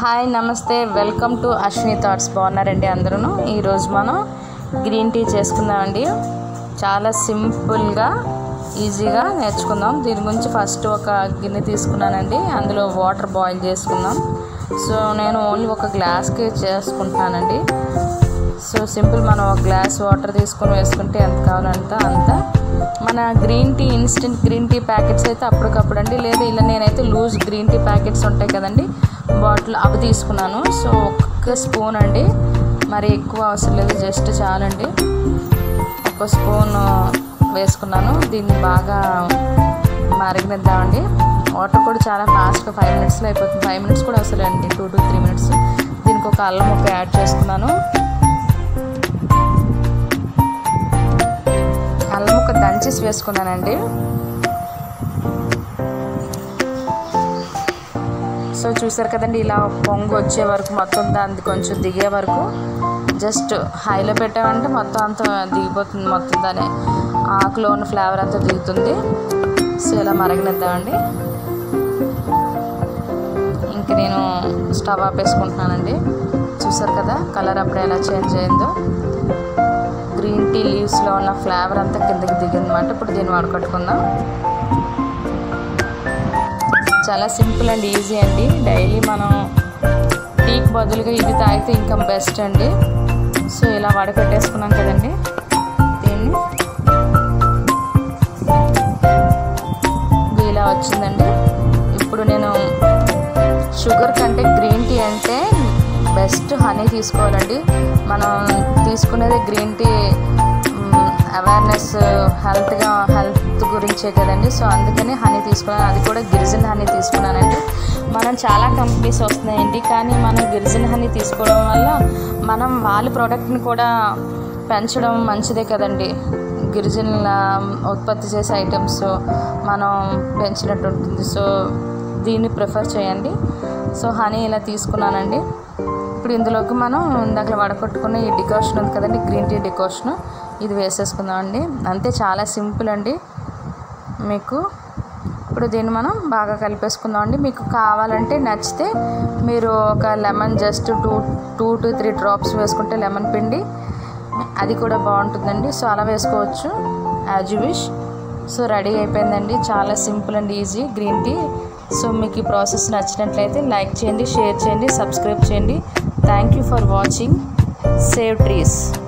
hi నమస్తే welcome to Ashwini thoughts బాగున్నారండి అందరూ ఈరోజు మనం గ్రీన్ టీ చేసుకుందామండి చాలా సింపుల్గా ఈజీగా నేర్చుకుందాం దీని గురించి ఫస్ట్ ఒక గిన్నె తీసుకున్నానండి అందులో వాటర్ బాయిల్ చేసుకుందాం సో నేను ఓన్లీ ఒక గ్లాస్కి చేసుకుంటున్నానండి సో సింపుల్ మనం ఒక గ్లాస్ వాటర్ తీసుకొని వేసుకుంటే ఎంత కావాలంటే అంత మన green tea instant green tea packets అయితే అప్పటికప్పుడు అండి లేదా ఇలా నేనైతే లూజ్ గ్రీన్ టీ ప్యాకెట్స్ ఉంటాయి కదండి బాటిల్ అవి తీసుకున్నాను సో ఒక్క స్పూన్ అండి మరి ఎక్కువ అవసరం లేదు జస్ట్ చాలండి ఒక స్పూన్ వేసుకున్నాను దీన్ని బాగా మరిగినిద్దామండి వాటర్ కూడా చాలా ఫాస్ట్గా ఫైవ్ మినిట్స్లో అయిపోతుంది ఫైవ్ మినిట్స్ కూడా అవసరం అండి టూ టు త్రీ మినిట్స్ దీనికి ఒక అల్లం ముక్క యాడ్ చేసుకున్నాను అల్లం ముక్క దంచేసి వేసుకున్నానండి సో చూసారు కదండి ఇలా పొంగు వచ్చే వరకు మొత్తం దాన్ని కొంచెం దిగే వరకు జస్ట్ హైలో పెట్టామంటే మొత్తం అంతా దిగిపోతుంది మొత్తం దాని ఆకులో ఉన్న ఫ్లేవర్ అంతా దిగుతుంది సో ఇలా మరగనిద్దామండి ఇంక నేను స్టవ్ ఆపేసుకుంటున్నానండి చూసారు కదా కలర్ అప్పుడు ఎలా చేంజ్ అయిందో గ్రీన్ టీ లీవ్స్లో ఉన్న ఫ్లేవర్ అంతా కిందకి దిగిందన్నమాట ఇప్పుడు దీన్ని వడకట్టుకుందాం చాలా సింపుల్ అండ్ ఈజీ అండి డైలీ మనం టీకి బదులుగా ఇది తాగితే ఇంకా బెస్ట్ అండి సో ఇలా వడకట్టేసుకున్నాం కదండి దీన్ని ఇది ఇలా వచ్చిందండి ఇప్పుడు నేను షుగర్ కంటే గ్రీన్ టీ అంటే బెస్ట్ హనీ తీసుకోవాలండి మనం తీసుకునేది గ్రీన్ టీ అవేర్నెస్ హెల్త్గా హెల్త్ గురించే కదండి సో అందుకని హనీ తీసుకున్నాను అది కూడా గిరిజన హనీ తీసుకున్నానండి మనం చాలా కంపెనీస్ వస్తున్నాయండి కానీ మనం గిరిజన హనీ తీసుకోవడం వల్ల మనం వాళ్ళ ప్రోడక్ట్ని కూడా పెంచడం మంచిదే కదండి గిరిజనుల ఉత్పత్తి చేసే ఐటమ్స్ మనం పెంచినట్టు ఉంటుంది సో దీన్ని ప్రిఫర్ చేయండి సో హనీ ఇలా తీసుకున్నానండి ఇప్పుడు ఇందులోకి మనం ఇందాక వడకొట్టుకున్న ఈ డికాషన్ ఉంది కదండి గ్రీన్ టీ డికాషన్ ఇది వేసేసుకుందామండి అంతే చాలా సింపుల్ అండి మీకు ఇప్పుడు దీన్ని మనం బాగా కలిపేసుకుందాం అండి మీకు కావాలంటే నచ్చితే మీరు ఒక lemon just two two to three drops వేసుకుంటే లెమన్ పిండి అది కూడా బాగుంటుందండి సో అలా వేసుకోవచ్చు as you wish so ready అయిపోయిందండి చాలా simple and easy green tea so మీకు ఈ ప్రాసెస్ నచ్చినట్లయితే లైక్ చేయండి షేర్ చేయండి సబ్స్క్రైబ్ చేయండి thank you for watching save trees